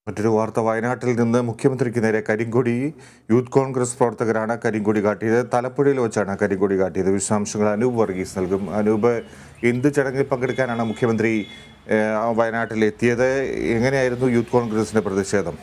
മറ്റൊരു വാർത്ത വയനാട്ടിൽ നിന്ന് മുഖ്യമന്ത്രിക്ക് നേരെ കരിങ്കൊടി യൂത്ത് കോൺഗ്രസ് പ്രവർത്തകരാണ് കരിങ്കൊടി കാട്ടിയത് തലപ്പുഴയിൽ വെച്ചാണ് കരിങ്കൊടി കാട്ടിയത് വിശദാംശങ്ങൾ അനൂപ് വർഗീസ് നൽകും അനൂപ് എന്ത് ചടങ്ങിൽ പങ്കെടുക്കാനാണ് മുഖ്യമന്ത്രി ഏഹ്, വയനാട്ടിൽ എത്തിയത് എങ്ങനെയായിരുന്നു യൂത്ത് കോൺഗ്രസിന്റെ പ്രതിഷേധം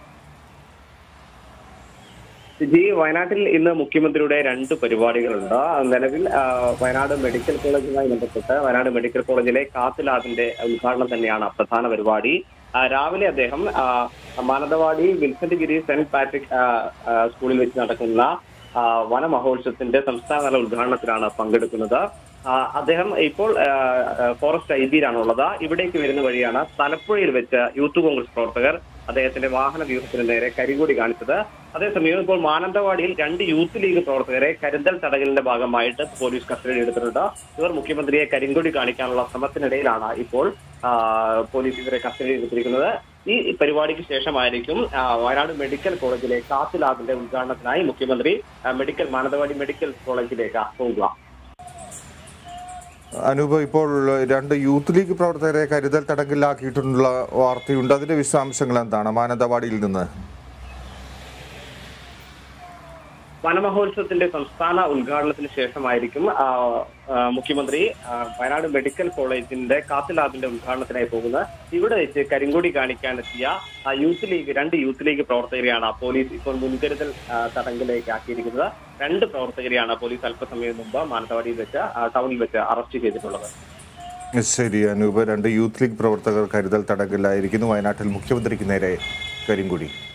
ജി വയനാട്ടിൽ ഇന്ന് മുഖ്യമന്ത്രിയുടെ രണ്ട് പരിപാടികളുണ്ട് നിലവിൽ ആ, വയനാട് മെഡിക്കൽ കോളേജുമായി ബന്ധപ്പെട്ട് വയനാട് മെഡിക്കൽ കോളേജിലെ കാത്ത് ലാബിന്റെ ഉദ്ഘാടനം തന്നെയാണ് പ്രധാന പരിപാടി ആ, രാവിലെ അദ്ദേഹം ആ, Mananthavady Vincent Giri saint Patrick ആ, ആ, സ്കൂളിൽ വെച്ച് നടക്കുന്ന ആ, വനമഹോത്സവത്തിന്റെ സംസ്ഥാനതല ഉദ്ഘാടനത്തിലാണ് പങ്കെടുക്കുന്നത് ആ, അദ്ദേഹം ഇപ്പോൾ ആ, ആ, ഫോറസ്റ്റ് ഐ ബിയിലാണുള്ളത് ഇവിടേക്ക് വരുന്ന വഴിയാണ് തലപ്പുഴയിൽ വെച്ച് യൂത്ത് കോൺഗ്രസ് പ്രവർത്തകർ അദ്ദേഹത്തിന്റെ വാഹന വ്യൂഹത്തിന് നേരെ കരികൊടി കാണിച്ചത് അതേസമയം ഇപ്പോൾ മാനന്തവാടിയിൽ രണ്ട് യൂത്ത് ലീഗ് പ്രവർത്തകരെ കരുതൽ തടകലിന്റെ ഭാഗമായിട്ട് പോലീസ് കസ്റ്റഡിയിൽ എടുത്തിട്ടുണ്ട് ഇവർ മുഖ്യമന്ത്രിയെ കരിങ്കൊടി കാണിക്കാനുള്ള ശ്രമത്തിനിടയിലാണ് ഇപ്പോൾ ആ, പോലീസ് ഇവരെ കസ്റ്റഡിയിൽ എടുത്തിരിക്കുന്നത് ഈ പരിപാടിക്ക് ശേഷമായിരിക്കും ആ, വയനാട് മെഡിക്കൽ കോളേജിലെ കാത്ത് ലാബിന്റെ ഉദ്ഘാടനത്തിനായി മുഖ്യമന്ത്രി ആ, മെഡിക്കൽ മാനന്തവാടി മെഡിക്കൽ കോളേജിലേക്ക് പോകുക അനൂപ് ഇപ്പോൾ രണ്ട് യൂത്ത് ലീഗ് പ്രവർത്തകരെ കരുതൽ തടങ്കിലാക്കിയിട്ടുള്ള വാർത്തയുണ്ട് അതിന്റെ വിശദാംശങ്ങൾ എന്താണ് മാനന്തവാടിയിൽ നിന്ന് വനമഹോത്സവത്തിന്റെ സംസ്ഥാന ഉദ്ഘാടനത്തിന് ശേഷമായിരിക്കും ആ, ആ, മുഖ്യമന്ത്രി ആ, വയനാട് മെഡിക്കൽ കോളേജിന്റെ കാത്ത് ലാബിന്റെ ഉദ്ഘാടനത്തിനായി പോകുന്നത് ഇവിടെ വെച്ച് കരിങ്കൊടി കാണിക്കാനെത്തിയ ആ, യൂത്ത് ലീഗ് രണ്ട് യൂത്ത് ലീഗ് പ്രവർത്തകരെയാണ് പോലീസ് ഇപ്പോൾ മുൻകരുതൽ ആ, തടങ്കിലേക്ക് ആക്കിയിരിക്കുന്നത് രണ്ട് പ്രവർത്തകരെയാണ് പോലീസ് അല്പസമയം മുമ്പ് മാനന്തവാടിയിൽ വെച്ച് ആ, ടൗണിൽ വെച്ച് അറസ്റ്റ് ചെയ്തിട്ടുള്ളത് ശരി അനൂപ് രണ്ട് യൂത്ത് ലീഗ് പ്രവർത്തകർ കരുതൽ തടങ്കലിലായിരിക്കുന്നു വയനാട്ടിൽ മുഖ്യമന്ത്രിക്ക് നേരെ കരിങ്കൊടി